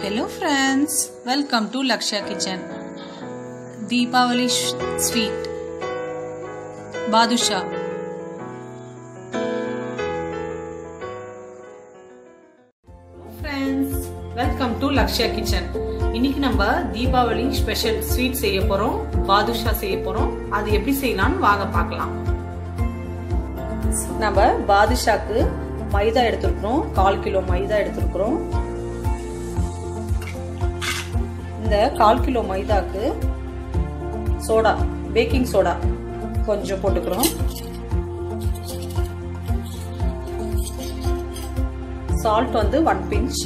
Hello friends, welcome to Lakshya Kitchen. Deepavali sh- sweet Badusha. Friends welcome to Lakshaya kitchen இன்னைக்கு நம்ம Deepavali special sweet செய்ய போறோம் பாதுஷா செய்ய போறோம் அது எப்படி செய்யலாம்னு வாங்க பார்க்கலாம் நம்ம பாதுஷாக்கு மைதா எடுத்திருக்கிறோம் கால் கிலோ மைதா எடுத்திருக்கிறோம் இந்த கால் கிலோ மைதாக்கு சோடா பேக்கிங் சோடா கொஞ்சம் போட்டுக்கிறோம் சால்ட் வந்து ஒன் பிஞ்ச்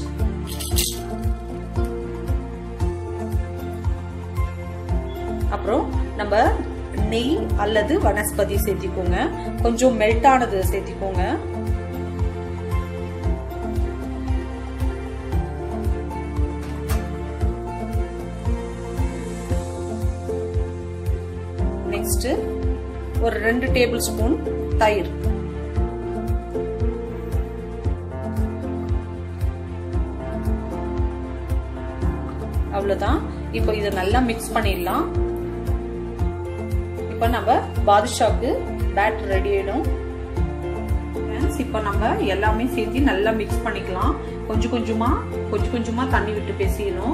அப்புறம் நம்ம நெய் அல்லது வனஸ்பதி சேர்த்திக்கோங்க கொஞ்சம் மெல்ட் ஆனது சேர்த்திக்கோங்க நெக்ஸ்ட் ஒரு ரெண்டு டேபிள் ஸ்பூன் தயிர் அவ்வளவுதான் இப்போ இதை நல்லா மிக்ஸ் பண்ணிடலாம் இப்போ நம்ம பாதுஷாக்கு பேட்டர் ரெடி ஆயிடும் இப்போ நம்ம எல்லாமே சேர்த்து நல்லா மிக்ஸ் பண்ணிக்கலாம் கொஞ்சம் கொஞ்சமா கொஞ்சம் கொஞ்சமா தண்ணி விட்டு பேசிடணும்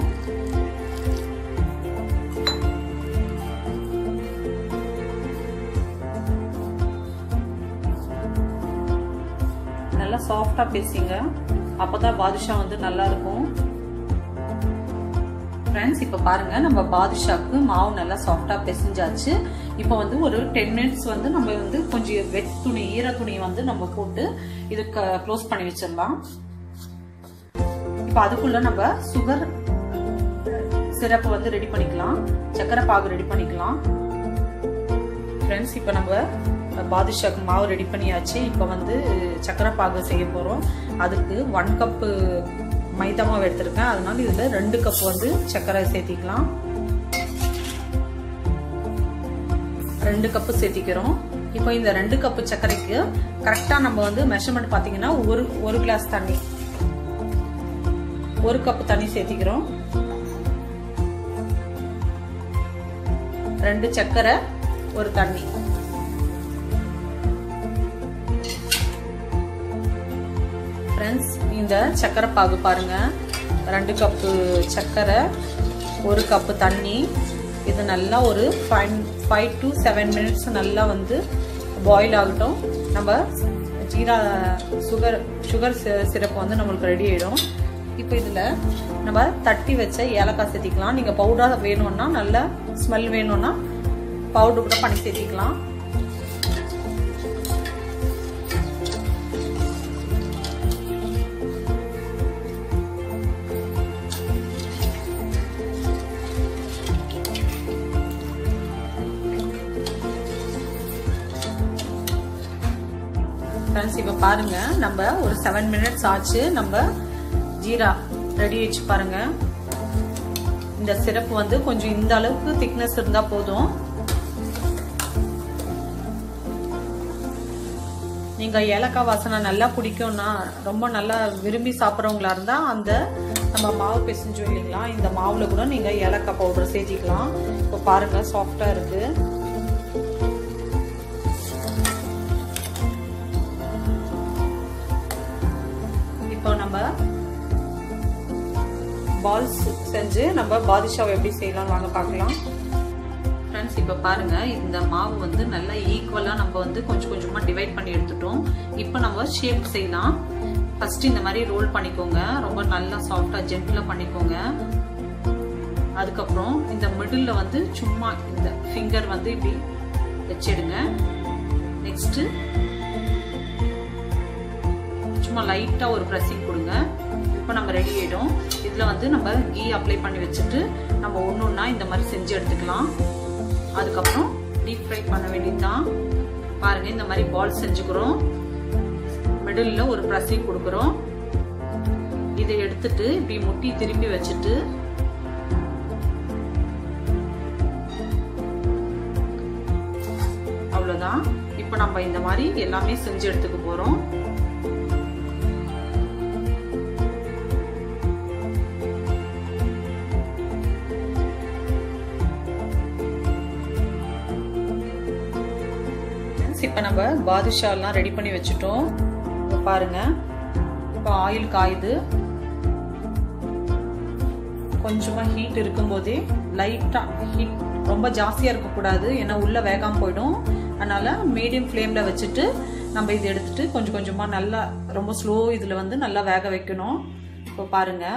நல்லா சாஃப்டா பேசிங்க அப்பதான் பாதுஷா வந்து நல்லா இருக்கும் ஃப்ரெண்ட்ஸ் இப்போ பாருங்க நம்ம பாதுஷாக்கு மாவு நல்லா சாஃப்டா பிசைஞ்சாச்சு இப்போ வந்து ஒரு டென் மினிட்ஸ் வந்து நம்ம வந்து கொஞ்சம் வெட் துணி ஈர துணி வந்து நம்ம போட்டு இது க்ளோஸ் பண்ணி வச்சிடலாம் இப்போ அதுக்குள்ள நம்ம சுகர் சிரப் வந்து ரெடி பண்ணிக்கலாம் சக்கரை பாகு ரெடி பண்ணிக்கலாம் ஃப்ரெண்ட்ஸ் இப்போ நம்ம பாதுஷாக்கு மாவு ரெடி பண்ணியாச்சு இப்போ வந்து சக்கரை பாகு செய்ய போகிறோம் அதுக்கு ஒன் கப்பு மைதா மாவு எடுத்திருக்கேன் அதனால இதில் ரெண்டு கப் வந்து சர்க்கரை சேர்த்திக்கலாம் ரெண்டு கப்பு சேர்த்திக்கிறோம் இப்போ இந்த ரெண்டு கப்பு சர்க்கரைக்கு கரெக்டாக நம்ம வந்து மெஷர்மெண்ட் பார்த்தீங்கன்னா ஒரு ஒரு கிளாஸ் தண்ணி ஒரு கப்பு தண்ணி சேர்த்திக்கிறோம் ரெண்டு சர்க்கரை ஒரு தண்ணி ஃப்ரெண்ட்ஸ் இந்த சர்க்கரை பாகு பாருங்க ரெண்டு கப்பு சர்க்கரை ஒரு கப்பு தண்ணி இது நல்லா ஒரு five five to seven minutes நல்லா வந்து பாயில் ஆகட்டும் நம்ம ஜீரா சுகர் சுகர் சிரப் வந்து நம்மளுக்கு ரெடி ஆகிடும் இப்போ இதில் நம்ம தட்டி வச்ச ஏலக்காய் சேர்த்திக்கலாம் நீங்கள் பவுடர் வேணும்னா நல்ல ஸ்மெல் வேணும்னா பவுடர் கூட பண்ணி சேர்த்திக்கலாம் ஃப்ரெண்ட்ஸ் இப்போ பாருங்க நம்ம ஒரு செவன் மினிட்ஸ் ஆச்சு நம்ம ஜீரா ரெடி வச்சு பாருங்க இந்த சிரப் வந்து கொஞ்சம் இந்த அளவுக்கு திக்னஸ் இருந்தா போதும் நீங்க ஏலக்காய் வாசனை நல்லா பிடிக்கும்னா ரொம்ப நல்லா விரும்பி சாப்பிட்றவங்களா இருந்தா அந்த நம்ம மாவு பிசைஞ்சோம் இல்லைங்களா இந்த மாவுல கூட நீங்க ஏலக்காய் பவுடர் சேர்த்திக்கலாம் இப்போ பாருங்க சாஃப்டா இருக்கு இப்போ நம்ம பால்ஸ் செஞ்சு நம்ம பாதுஷாவை எப்படி செய்யலாம் வாங்க பார்க்கலாம் ஃப்ரெண்ட்ஸ் இப்போ பாருங்க இந்த மாவு வந்து நல்லா ஈக்குவலாக நம்ம வந்து கொஞ்சம் கொஞ்சமாக டிவைட் பண்ணி எடுத்துட்டோம் இப்போ நம்ம ஷேப் செய்யலாம் ஃபர்ஸ்ட் இந்த மாதிரி ரோல் பண்ணிக்கோங்க ரொம்ப நல்லா சாஃப்டாக ஜென்டிலாக பண்ணிக்கோங்க அதுக்கப்புறம் இந்த மிடில் வந்து சும்மா இந்த ஃபிங்கர் வந்து இப்படி வச்சிடுங்க நெக்ஸ்ட்டு சும்மா லைட்டாக ஒரு ப்ரெஸ்ஸிங் கொடுங்க இப்போ நம்ம ரெடி ஆகிடும் இதில் வந்து நம்ம கீ அப்ளை பண்ணி வச்சுட்டு நம்ம ஒன்று ஒன்றா இந்த மாதிரி செஞ்சு எடுத்துக்கலாம் அதுக்கப்புறம் டீப் ஃப்ரை பண்ண வேண்டியதுதான் பாருங்க இந்த மாதிரி பால் செஞ்சுக்கிறோம் மிடில் ஒரு ப்ரெஸ்ஸிங் கொடுக்குறோம் இதை எடுத்துட்டு இப்படி முட்டி திருப்பி வச்சுட்டு அவ்வளோதான் இப்போ நம்ம இந்த மாதிரி எல்லாமே செஞ்சு எடுத்துக்க போகிறோம் இப்போ நம்ம பாதுஷாலாம் ரெடி பண்ணி வச்சுட்டோம் இப்போ பாருங்க இப்போ ஆயில் காயுது கொஞ்சமாக ஹீட் இருக்கும்போதே லைட்டாக ஹீட் ரொம்ப ஜாஸ்தியாக இருக்கக்கூடாது ஏன்னா உள்ளே வேகாமல் போயிடும் அதனால் மீடியம் ஃப்ளேமில் வச்சுட்டு நம்ம இது எடுத்துட்டு கொஞ்சம் கொஞ்சமாக நல்லா ரொம்ப ஸ்லோ இதில் வந்து நல்லா வேக வைக்கணும் இப்போ பாருங்கள்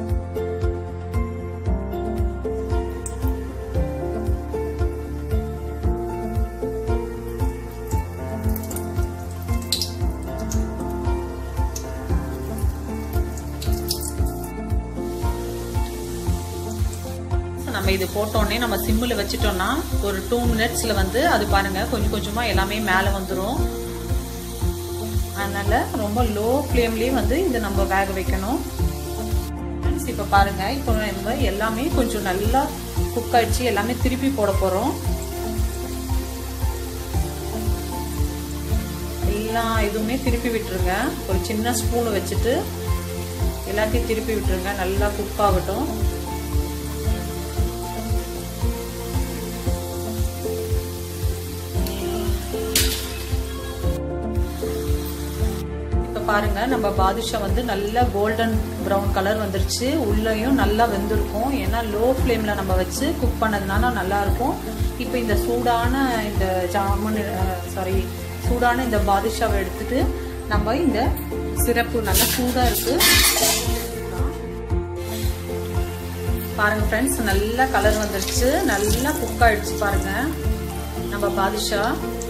நம்ம இது போட்டோடனே நம்ம சிம்மில் வச்சுட்டோம்னா ஒரு டூ மினிட்ஸில் வந்து அது பாருங்க கொஞ்சம் கொஞ்சமாக எல்லாமே மேலே வந்துடும் அதனால ரொம்ப லோ ஃப்ளேம்லேயே வந்து இதை நம்ம வேக வைக்கணும் இப்போ பாருங்க இப்போ நம்ம எல்லாமே கொஞ்சம் நல்லா குக் ஆயிடுச்சு எல்லாமே திருப்பி போட போகிறோம் எல்லா இதுவுமே திருப்பி விட்டுருங்க ஒரு சின்ன ஸ்பூனை வச்சுட்டு எல்லாத்தையும் திருப்பி விட்டுருங்க நல்லா குக் ஆகட்டும் பாருங்க நம்ம பாதுஷா வந்து நல்ல கோல்டன் ப்ரௌன் கலர் வந்துருச்சு உள்ளேயும் நல்லா வெந்திருக்கும் ஏன்னா லோ ஃப்ளேமில் நம்ம வச்சு குக் பண்ணதுனால நல்லா இருக்கும் இப்போ இந்த சூடான இந்த ஜாமுன் சாரி சூடான இந்த பாதுஷாவை எடுத்துட்டு நம்ம இந்த சிறப்பு நல்லா சூடாக இருக்கு பாருங்க ஃப்ரெண்ட்ஸ் நல்லா கலர் வந்துருச்சு நல்லா குக் ஆயிடுச்சு பாருங்க நம்ம பாதுஷா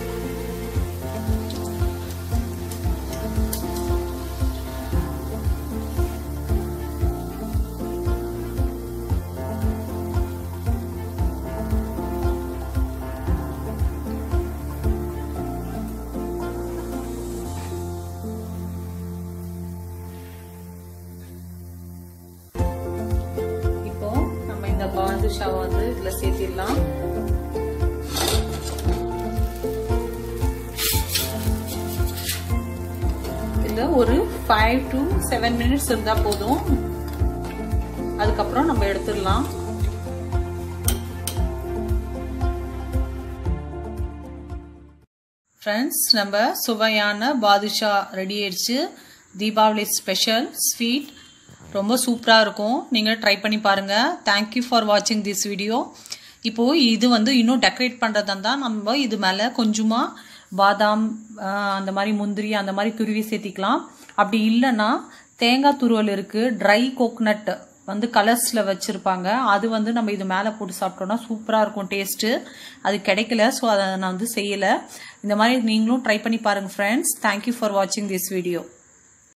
இந்த பாதுஷாவை வந்து இதுல சேர்த்திடலாம் இதுல ஒரு ஃபைவ் டு செவன் மினிட்ஸ் இருந்தா போதும் அதுக்கப்புறம் நம்ம எடுத்துடலாம் ஃப்ரெண்ட்ஸ் நம்ம சுவையான பாதுஷா ரெடி ஆயிடுச்சு தீபாவளி ஸ்பெஷல் ஸ்வீட் ரொம்ப சூப்பராக இருக்கும் நீங்கள் ட்ரை பண்ணி பாருங்கள் தேங்க்யூ ஃபார் வாட்சிங் திஸ் வீடியோ இப்போது இது வந்து இன்னும் டெக்கரேட் பண்ணுறதா தான் நம்ம இது மேலே கொஞ்சமாக பாதாம் அந்த மாதிரி முந்திரி அந்த மாதிரி துருவி சேர்த்திக்கலாம் அப்படி இல்லைன்னா தேங்காய் துருவல் இருக்குது ட்ரை கோக்னட் வந்து கலர்ஸில் வச்சுருப்பாங்க அது வந்து நம்ம இது மேலே போட்டு சாப்பிட்டோம்னா சூப்பராக இருக்கும் டேஸ்ட்டு அது கிடைக்கல ஸோ அதை நான் வந்து செய்யலை இந்த மாதிரி நீங்களும் ட்ரை பண்ணி பாருங்கள் ஃப்ரெண்ட்ஸ் தேங்க்யூ ஃபார் வாட்சிங் திஸ் வீடியோ